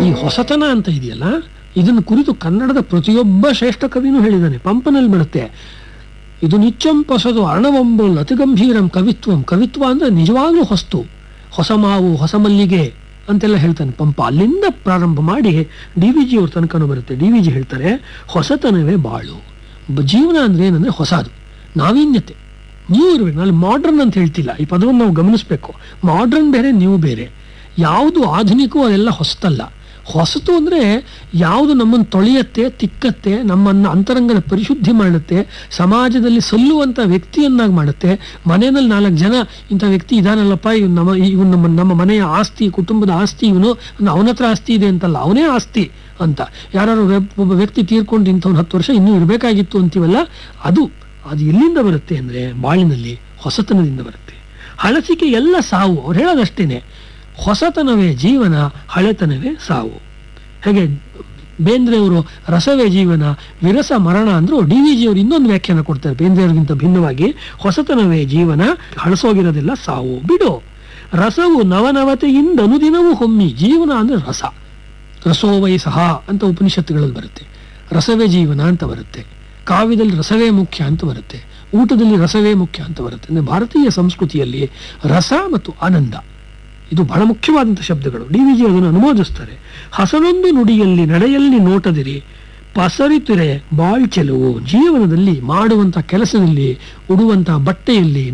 ಈ ಹೊಸತನ ಅಂತ ಇದೆಯಲ್ಲ ಇದನ್ನು ಕುರಿತು ಕನ್ನಡದ ಪ್ರತಿಯೊಬ್ಬ ಶ್ರೇಷ್ಠ ಕವಿನೂ ಹೇಳಿದ್ದಾನೆ ಪಂಪನಲ್ಲಿ ಬರುತ್ತೆ ಇದು ನಿತ್ಯಂ ಪೊಸದು ಅರ್ಣವಂಬೋಲ್ ಅತಿ ಗಂಭೀರಂ ಕವಿತ್ವಂ ಕವಿತ್ವ ಅಂದ್ರೆ ನಿಜವಾಗ್ಲೂ ಹೊಸ್ತು ಹೊಸ ಮಾವು ಹೊಸ ಮಲ್ಲಿಗೆ ಅಂತೆಲ್ಲ ಹೇಳ್ತಾನೆ ಪಂಪ ಅಲ್ಲಿಂದ ಪ್ರಾರಂಭ ಮಾಡಿ ಡಿ ವಿ ಜಿ ಅವ್ರ ತನಕನೂ ಬರುತ್ತೆ ಡಿ ವಿ ಜಿ ಹೇಳ್ತಾರೆ ಹೊಸತನವೇ ಬಾಳು ಬ- ಜೀವನ ಅಂದ್ರೆ ಏನಂದ್ರೆ ಹೊಸದು ನಾವೀನ್ಯತೆ ನೀವು ಇರಬೇಕು ನಾನು ಮಾಡ್ರನ್ ಅಂತ ಹೇಳ್ತಿಲ್ಲ ಈ ಪದವನ್ನು ನಾವು ಗಮನಿಸಬೇಕು ಮಾಡ್ರನ್ ಬೇರೆ ನೀವು ಬೇರೆ ಯಾವುದು ಆಧುನಿಕವೋ ಅದೆಲ್ಲ ಹೊಸತಲ್ಲ ಹೊಸತು ಅಂದರೆ ಯಾವುದು ನಮ್ಮನ್ನು ತೊಳೆಯತ್ತೆ ತಿಕ್ಕತ್ತೆ ನಮ್ಮನ್ನು ಅಂತರಂಗದ ಪರಿಶುದ್ಧಿ ಮಾಡುತ್ತೆ ಸಮಾಜದಲ್ಲಿ ಸಲ್ಲುವಂಥ ವ್ಯಕ್ತಿಯನ್ನಾಗಿ ಮಾಡುತ್ತೆ ಮನೆಯಲ್ಲಿ ನಾಲ್ಕು ಜನ ಇಂಥ ವ್ಯಕ್ತಿ ಇದಾನಲ್ಲಪ್ಪ ಇವನು ನಮ್ಮ ಇವನು ನಮ್ಮ ನಮ್ಮ ಮನೆಯ ಆಸ್ತಿ ಕುಟುಂಬದ ಆಸ್ತಿ ಇವನು ಅವನ ಹತ್ರ ಆಸ್ತಿ ಇದೆ ಅಂತಲ್ಲ ಅವನೇ ಆಸ್ತಿ ಅಂತ ಯಾರು ಒಬ್ಬ ವ್ಯಕ್ತಿ ತೀರ್ಕೊಂಡು ಇಂಥವ್ನು ಹತ್ತು ವರ್ಷ ಇನ್ನೂ ಇರಬೇಕಾಗಿತ್ತು ಅಂತೀವಲ್ಲ ಅದು ಅದು ಎಲ್ಲಿಂದ ಬರುತ್ತೆ ಅಂದರೆ ಬಾಳಿನಲ್ಲಿ ಹೊಸತನದಿಂದ ಬರುತ್ತೆ ಹಳಸಿಕೆ ಎಲ್ಲ ಸಾವು ಅವ್ರು ಹೇಳೋದಷ್ಟೇನೆ ಹೊಸತನವೇ ಜೀವನ ಹಳೆತನವೇ ಸಾವು ಹೇಗೆ ಬೇಂದ್ರೆಯವರು ರಸವೇ ಜೀವನ ವಿರಸ ಮರಣ ಅಂದ್ರು ಡಿ ವಿ ಜಿ ಅವರು ಇನ್ನೊಂದು ವ್ಯಾಖ್ಯಾನ ಕೊಡ್ತಾರೆ ಬೇಂದ್ರೆಯವರಿಗಿಂತ ಭಿನ್ನವಾಗಿ ಹೊಸತನವೇ ಜೀವನ ಹಳಸೋಗಿರೋದೆಲ್ಲ ಸಾವು ಬಿಡು ರಸವು ನವನವತೆಯಿಂದ ಅನುದಿನವೂ ಹೊಮ್ಮಿ ಜೀವನ ಅಂದ್ರೆ ರಸ ರಸೋವೈ ಸಹ ಅಂತ ಉಪನಿಷತ್ತುಗಳಲ್ಲಿ ಬರುತ್ತೆ ರಸವೇ ಜೀವನ ಅಂತ ಬರುತ್ತೆ ಕಾವ್ಯದಲ್ಲಿ ರಸವೇ ಮುಖ್ಯ ಅಂತ ಬರುತ್ತೆ ಊಟದಲ್ಲಿ ರಸವೇ ಮುಖ್ಯ ಅಂತ ಬರುತ್ತೆ ಅಂದ್ರೆ ಭಾರತೀಯ ಸಂಸ್ಕೃತಿಯಲ್ಲಿ ರಸ ಮತ್ತು ಆನಂದ ಇದು ಬಹಳ ಮುಖ್ಯವಾದಂಥ ಶಬ್ದಗಳು ಡಿ ವಿ ಜಿ ಅದನ್ನು ಅನುಮೋದಿಸ್ತಾರೆ ಹಸನೊಂದು ನುಡಿಯಲ್ಲಿ ನಡೆಯಲ್ಲಿ ನೋಟದಿರಿ ಪಸರಿತುರೆ ಬಾಳ್ಚೆಲುವು ಜೀವನದಲ್ಲಿ ಮಾಡುವಂಥ ಕೆಲಸದಲ್ಲಿ ಉಡುವಂಥ ಬಟ್ಟೆಯಲ್ಲಿ